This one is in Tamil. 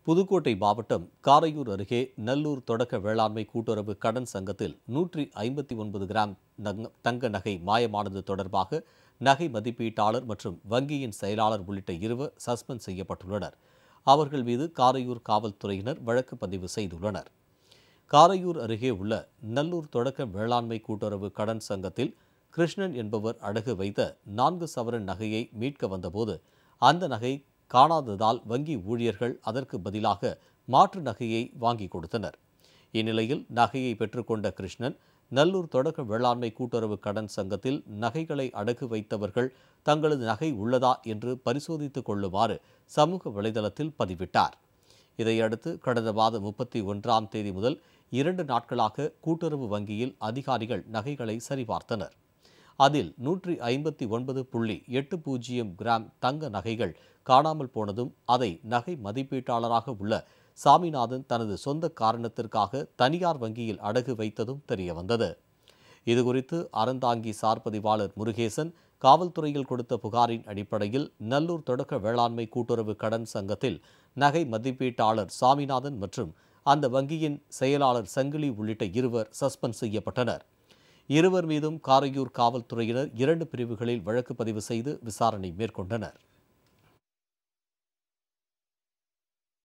புதுக்கோட்டை மாவட்டம் காரையூர் அருகே நல்லூர் தொடக்க வேளாண்மை கூட்டுறவு கடன் சங்கத்தில் நூற்றி ஐம்பத்தி ஒன்பது கிராம் நங்க- தங்க நகை மாயமானது தொடர்பாக நகை மதிப்பீட்டாளர் மற்றும் வங்கியின் செயலாளர் உள்ளிட்ட இருவர் சஸ்பெண்ட் செய்யப்பட்டுள்ளனர் அவர்கள் மீது காரையூர் காவல்துறையினர் வழக்கு பதிவு செய்துள்ளனர் காரையூர் அருகே உள்ள நல்லூர் தொடக்க வேளாண்மை கூட்டுறவு கடன் சங்கத்தில் கிருஷ்ணன் என்பவர் அடகு வைத்த நான்கு சவரன் நகையை மீட்க வந்தபோது அந்த நகை காணாததால் வங்கி ஊழியர்கள் அதற்கு பதிலாக மாற்று நகையை வாங்கி கொடுத்தனர் இந்நிலையில் நகையை பெற்றுக்கொண்ட கிருஷ்ணன் நல்லூர் தொடக்க வேளாண்மை கூட்டுறவு கடன் சங்கத்தில் நகைகளை அடகு வைத்தவர்கள் தங்களது நகை உள்ளதா என்று பரிசோதித்துக் கொள்ளுமாறு சமூக வலைதளத்தில் பதிவிட்டார் இதையடுத்து கடந்த மாதம் முப்பத்தி ஒன்றாம் தேதி முதல் இரண்டு நாட்களாக கூட்டுறவு வங்கியில் அதிகாரிகள் நகைகளை சரிபார்த்தனர் அதில் நூற்றி ஐம்பத்தி ஒன்பது புள்ளி எட்டு பூஜ்ஜியம் கிராம் தங்க நகைகள் காணாமல் போனதும் அதை நகை மதிப்பீட்டாளராக உள்ள சாமிநாதன் தனது சொந்த காரணத்திற்காக தனியார் வங்கியில் அடகு வைத்ததும் தெரியவந்தது இதுகுறித்து அறந்தாங்கி சார் பதிவாளர் முருகேசன் காவல்துறையில் கொடுத்த புகாரின் அடிப்படையில் நல்லூர் தொடக்க வேளாண்மை கூட்டுறவு கடன் சங்கத்தில் நகை மதிப்பீட்டாளர் சாமிநாதன் மற்றும் அந்த வங்கியின் செயலாளர் சங்கிலி உள்ளிட்ட இருவர் சஸ்பெண்ட் செய்யப்பட்டனர் இருவர் மீதும் காரையூர் காவல்துறையினர் இரண்டு பிரிவுகளில் வழக்கு பதிவு செய்து விசாரணை மேற்கொண்டனர்